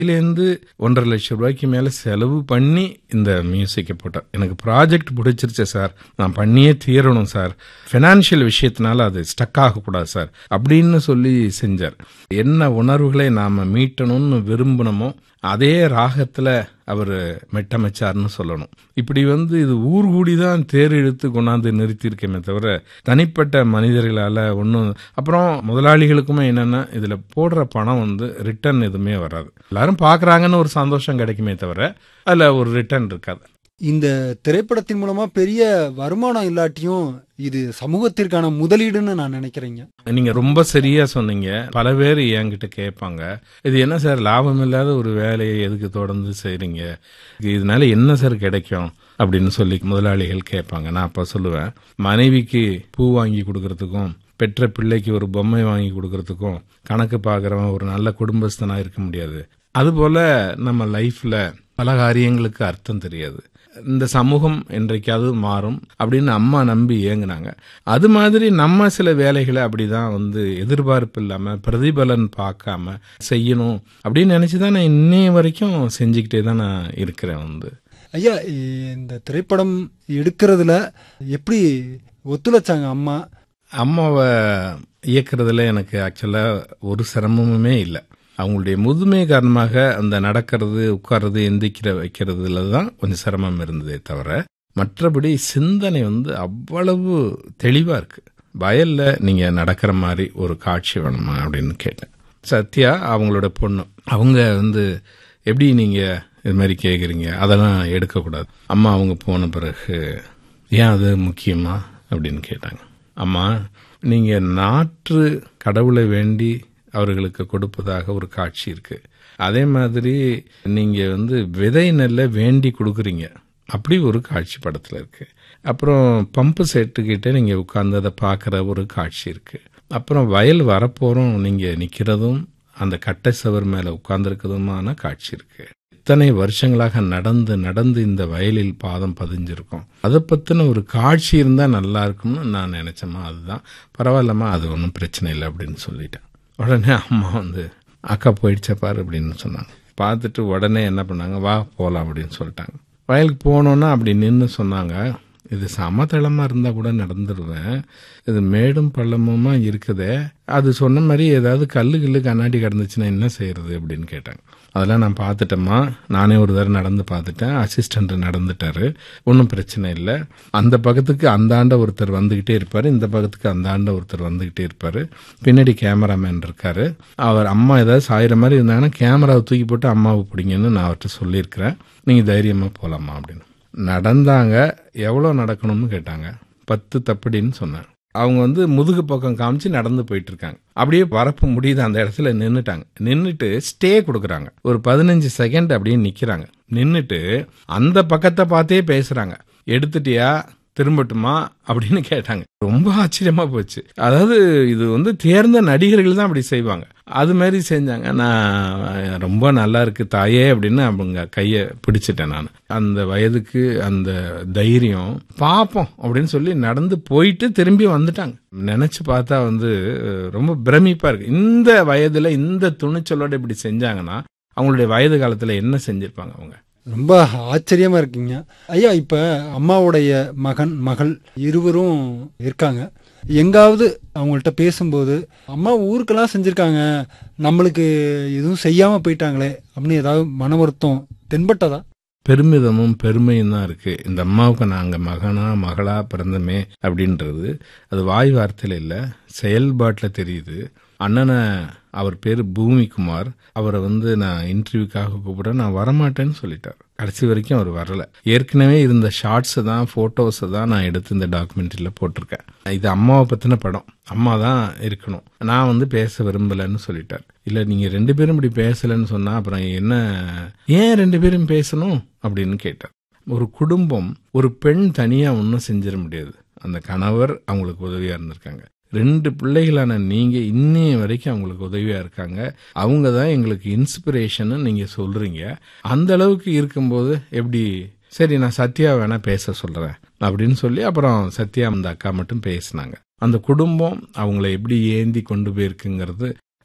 இதுலேருந்து ஒன்றரை லட்சம் ரூபாய்க்கு மேலே செலவு பண்ணி இந்த மியூசிக்கை போட்டேன் எனக்கு ப்ராஜெக்ட் பிடிச்சிருச்சு சார் நான் பண்ணியே தீரணும் சார் ஃபினான்ஷியல் விஷயத்தினால அது ஸ்டக் ஆகக்கூடாது சார் அப்படின்னு சொல்லி செஞ்சார் என்ன உணர்வுகளை நாம் மீட்டணும்னு விரும்பினமோ அதே ராகத்தில் அவர் மெட்டமைச்சார்னு சொல்லணும் இப்படி வந்து இது ஊர் கூடி தான் தேர் இழுத்து கொண்டாந்து நிறுத்தியிருக்கேமே தவிர தனிப்பட்ட மனிதர்களால் ஒன்றும் அப்புறம் முதலாளிகளுக்குமே என்னென்னா இதில் போடுற பணம் வந்து ரிட்டர்ன் எதுவுமே வராது எல்லாரும் பார்க்குறாங்கன்னு ஒரு சந்தோஷம் கிடைக்குமே தவிர அதில் ஒரு ரிட்டர்ன் இருக்காது இந்த திரைப்படத்தின் மூலமா பெரிய வருமானம் இல்லாட்டியும் இது சமூகத்திற்கான முதலீடுன்னு நான் நினைக்கிறேங்க நீங்க ரொம்ப சரியா சொன்னீங்க பல பேர் என்கிட்ட கேட்பாங்க இது என்ன சார் லாபம் இல்லாத ஒரு வேலையை எதுக்கு தொடர்ந்து செய்றீங்க இதனால என்ன சார் கிடைக்கும் அப்படின்னு சொல்லி முதலாளிகள் கேட்பாங்க நான் அப்ப சொல்லுவேன் மனைவிக்கு பூ வாங்கி கொடுக்கறதுக்கும் பெற்ற பிள்ளைக்கு ஒரு பொம்மை வாங்கி கொடுக்கறதுக்கும் கணக்கு பார்க்கறவன் ஒரு நல்ல குடும்பஸ்தனா இருக்க முடியாது அதுபோல நம்ம லைஃப்ல பல காரியங்களுக்கு அர்த்தம் தெரியாது இந்த சமூகம் என்றைக்காவது மாறும் அப்படின்னு அம்மா நம்பி ஏங்குனாங்க அது மாதிரி நம்ம சில வேலைகளை அப்படிதான் வந்து எதிர்பார்ப்பு இல்லாம பிரதிபலன் பார்க்காம செய்யணும் அப்படின்னு நினைச்சுதான் நான் இன்னைய வரைக்கும் செஞ்சுக்கிட்டே தான் நான் இருக்கிறேன் வந்து ஐயா இந்த திரைப்படம் எடுக்கிறதுல எப்படி ஒத்துழைச்சாங்க அம்மா அம்மாவை இயக்குறதுல எனக்கு ஆக்சுவலா ஒரு சிரமமுமே இல்லை அவங்களுடைய முதுமை காரணமாக அந்த நடக்கிறது உட்கார்றது எந்திக்கிற வைக்கிறதுல தான் கொஞ்சம் சிரமம் இருந்ததே தவிர மற்றபடி சிந்தனை வந்து அவ்வளவு தெளிவா இருக்கு வயல்ல நீங்க நடக்கிற மாதிரி ஒரு காட்சி வேணுமா அப்படின்னு கேட்டேன் சத்யா அவங்களோட பொண்ணு அவங்க வந்து எப்படி நீங்க இது மாதிரி கேக்குறீங்க அதெல்லாம் எடுக்கக்கூடாது அம்மா அவங்க போன பிறகு ஏன் அது முக்கியமா அப்படின்னு கேட்டாங்க அம்மா நீங்க நாற்று கடவுளை வேண்டி அவர்களுக்கு கொடுப்பதாக ஒரு காட்சி இருக்கு அதே மாதிரி நீங்க வந்து விதை நெல்லை வேண்டி கொடுக்குறீங்க அப்படி ஒரு காட்சி படத்துல இருக்கு அப்புறம் பம்பு செட்டுக்கிட்ட நீங்க உட்கார்ந்து அதை பார்க்குற ஒரு காட்சி இருக்கு அப்புறம் வயல் வரப்போறோம் நீங்க நிக்கிறதும் அந்த கட்டை சவர் மேல உட்கார்ந்துருக்கிறதுமான காட்சி இருக்கு இத்தனை வருஷங்களாக நடந்து நடந்து இந்த வயலில் பாதம் பதிஞ்சிருக்கும் அதை பத்தின ஒரு காட்சி இருந்தா நல்லா இருக்கும்னு நான் நினைச்சேம்மா அதுதான் பரவாயில்லம்மா அது ஒன்றும் பிரச்சனை இல்லை அப்படின்னு சொல்லிட்டேன் உடனே அம்மா வந்து அக்கா போயிடுச்சா பாரு அப்படின்னு சொன்னாங்க பார்த்துட்டு உடனே என்ன பண்ணாங்க வா போகலாம் அப்படின்னு சொல்லிட்டாங்க வயலுக்கு போனோன்னா அப்படி நின்று சொன்னாங்க இது சமதளமாக இருந்தால் கூட நடந்துருவேன் இது மேடும் பள்ளமுமா இருக்குதே அது சொன்ன மாதிரி ஏதாவது கல்லு கில்லு கண்ணாடி கிடந்துச்சுன்னா என்ன செய்யறது அப்படின்னு கேட்டாங்க அதெல்லாம் நான் பார்த்துட்டேம்மா நானே ஒரு தடவை நடந்து பார்த்துட்டேன் அசிஸ்டன்ட் நடந்துட்டாரு ஒன்றும் பிரச்சனை இல்லை அந்த பக்கத்துக்கு அந்த ஆண்ட ஒருத்தர் வந்துகிட்டே இருப்பாரு இந்த பக்கத்துக்கு அந்த ஆண்ட ஒருத்தர் வந்துகிட்டே இருப்பாரு பின்னாடி கேமராமேன் இருக்காரு அவர் அம்மா ஏதாவது சாயிற மாதிரி இருந்தாங்கன்னா கேமராவை தூக்கி போட்டு அம்மாவை பிடிங்கன்னு நான் அவர்கிட்ட சொல்லியிருக்கிறேன் நீங்க தைரியமா போலாமா அப்படின்னு நடந்தாங்க எவ்வளோ நடக்கணும்னு கேட்டாங்க பத்து தப்படின்னு சொன்னேன் அவங்க வந்து முதுகு பக்கம் காமிச்சு நடந்து போயிட்டு இருக்காங்க அப்படியே வரப்பு முடியுது அந்த இடத்துல நின்னுட்டாங்க நின்னுட்டு ஸ்டே கொடுக்குறாங்க ஒரு பதினஞ்சு செகண்ட் அப்படியே நிக்கிறாங்க நின்னுட்டு அந்த பக்கத்தை பார்த்தே பேசுறாங்க எடுத்துட்டியா திரும்பட்டுமா அப்படின்னு கேட்டாங்க ரொம்ப ஆச்சரியமா போச்சு அதாவது இது வந்து தேர்ந்த நடிகர்கள் தான் அப்படி செய்வாங்க அது மாதிரி செஞ்சாங்க நான் ரொம்ப நல்லா இருக்கு தாயே அப்படின்னு அவங்க கைய பிடிச்சிட்டேன் நான் அந்த வயதுக்கு அந்த தைரியம் பாப்போம் அப்படின்னு சொல்லி நடந்து போயிட்டு திரும்பி வந்துட்டாங்க நினைச்சு பார்த்தா வந்து ரொம்ப பிரமிப்பா இருக்கு இந்த வயதுல இந்த துணிச்சலோட இப்படி செஞ்சாங்கன்னா அவங்களுடைய வயது காலத்துல என்ன செஞ்சிருப்பாங்க அவங்க ரொம்ப ஆச்சரியமா இருக்கீங்க ஐயா இப்ப அம்மாவுடைய மகன் மகள் இருவரும் இருக்காங்க எங்காவது அவங்கள்ட்ட பேசும்போது அம்மா ஊருக்கெல்லாம் செஞ்சிருக்காங்க நம்மளுக்கு எதுவும் செய்யாம போயிட்டாங்களே அப்படின்னு ஏதாவது மன வருத்தம் தென்பட்டதா பெருமிதமும் பெருமையும் தான் இருக்கு இந்த அம்மாவுக்கு நாங்க மகனா மகளா பிறந்தமே அப்படின்றது அது வாய் வார்த்தையில இல்ல செயல்பாட்டுல தெரியுது அண்ணனை அவர் பேரு பூமிகுமார் அவரை வந்து நான் இன்டர்வியூக்காக கூப்பிட நான் வரமாட்டேன்னு சொல்லிட்டார் கடைசி வரைக்கும் அவர் வரல ஏற்கனவே இருந்த ஷார்ட்ஸ் தான் போட்டோஸ் தான் நான் எடுத்து இந்த டாக்குமெண்ட்ரியில போட்டிருக்கேன் இது அம்மாவை பத்தின படம் அம்மா தான் இருக்கணும் நான் வந்து பேச விரும்பலன்னு சொல்லிட்டார் இல்ல நீங்க ரெண்டு பேரும் இப்படி பேசலன்னு சொன்னா அப்புறம் என்ன ஏன் ரெண்டு பேரும் பேசணும் அப்படின்னு கேட்டார் ஒரு குடும்பம் ஒரு பெண் தனியா ஒன்றும் செஞ்சிட முடியாது அந்த கணவர் அவங்களுக்கு உதவியா இருந்திருக்காங்க ரெண்டு பிள்ளைகளான நீங்க இன்னைய வரைக்கும் அவங்களுக்கு உதவியா இருக்காங்க அவங்க தான் எங்களுக்கு இன்ஸ்பிரேஷன் நீங்க சொல்றீங்க அந்த அளவுக்கு இருக்கும்போது எப்படி சரி நான் சத்யா வேணா பேச சொல்றேன் அப்படின்னு சொல்லி அப்புறம் சத்யா அந்த அக்கா மட்டும் பேசினாங்க அந்த குடும்பம் அவங்கள எப்படி ஏந்தி கொண்டு போயிருக்குங்கிறது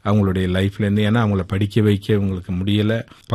அவங்களுடைய லைஃப்லேருந்து ஏன்னா அவங்கள படிக்க வைக்க உங்களுக்கு முடியலை